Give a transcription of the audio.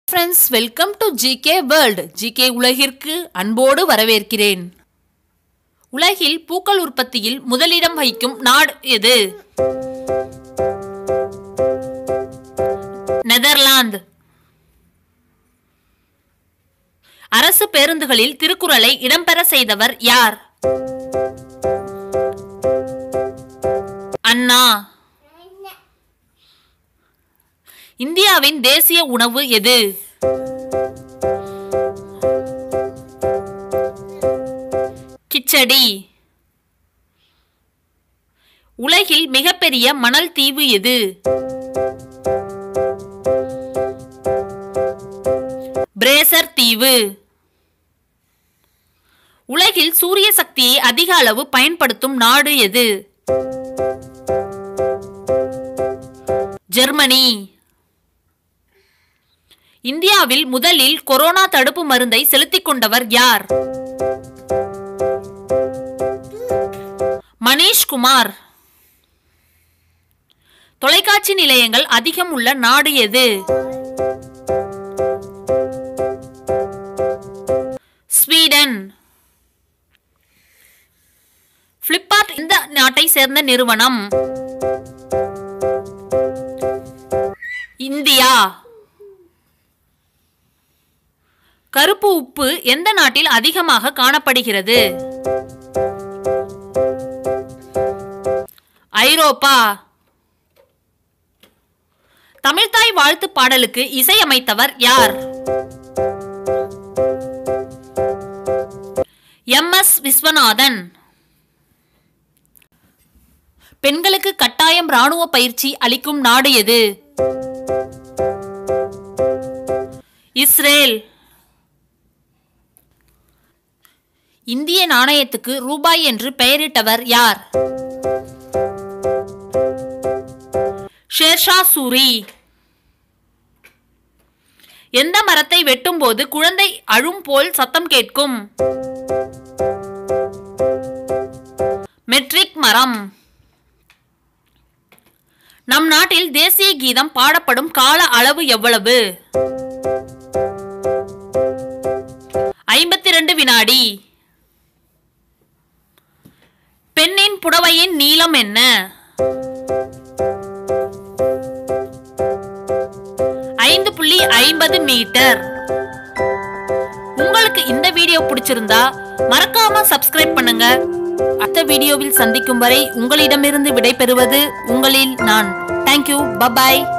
friends welcome to GK world GK உலகிற்கு அன்போடு வரவேற்கிறேன் உலகில் பூக்கள் உற்பத்தியில் முதலிடம் வகிக்கும் நாடு எது நெதர்லாந்து அரசு பேருந்துகளில் திருக்குறளை இடம்பெற செய்தவர் யார் அண்ணா இந்தியாவின் தேசிய உணவு எது கிச்சடி உலகில் மிகப்பெரிய மணல் தீவு எது பிரேசர் தீவு உலகில் சூரிய சக்தியை அதிக அளவு பயன்படுத்தும் நாடு எது ஜெர்மனி இந்தியாவில் முதலில் கொரோனா தடுப்பு மருந்தை செலுத்திக் கொண்டவர் யார் மணீஷ் குமார் தொலைக்காட்சி நிலையங்கள் அதிகம் உள்ள நாடு எது ஸ்வீடன் பிளிப்கார்ட் இந்த நாட்டை சேர்ந்த நிறுவனம் இந்தியா கருப்பு உப்பு எந்த நாட்டில் அதிகமாக காணப்படுகிறது ஐரோப்பா தமிழ்தாய் வாழ்த்து பாடலுக்கு இசையமைத்தவர் யார் எம் எஸ் விஸ்வநாதன் பெண்களுக்கு கட்டாயம் ராணுவ பயிற்சி அளிக்கும் நாடு எது இஸ்ரேல் இந்திய நாணயத்துக்கு ரூபாய் என்று பெயரிட்டவர் யார் ஷேர்ஷா சூரி எந்த மரத்தை வெட்டும்போது குழந்தை அழும் போல் சத்தம் கேட்கும் மெட்ரிக் மரம் நம் நாட்டில் தேசிய கீதம் பாடப்படும் கால அளவு எவ்வளவு ஐம்பத்தி ரெண்டு வினாடி பெண்ணின் புடவையின் நீளம் என்ன ஐந்து புள்ளி ஐம்பது மீட்டர் உங்களுக்கு இந்த வீடியோ பிடிச்சிருந்தா மறக்காம சப்ஸ்கிரைப் பண்ணுங்க அடுத்த வீடியோவில் சந்திக்கும் வரை உங்களிடமிருந்து விடைபெறுவது உங்களில் நான் தேங்க்யூ பபாய்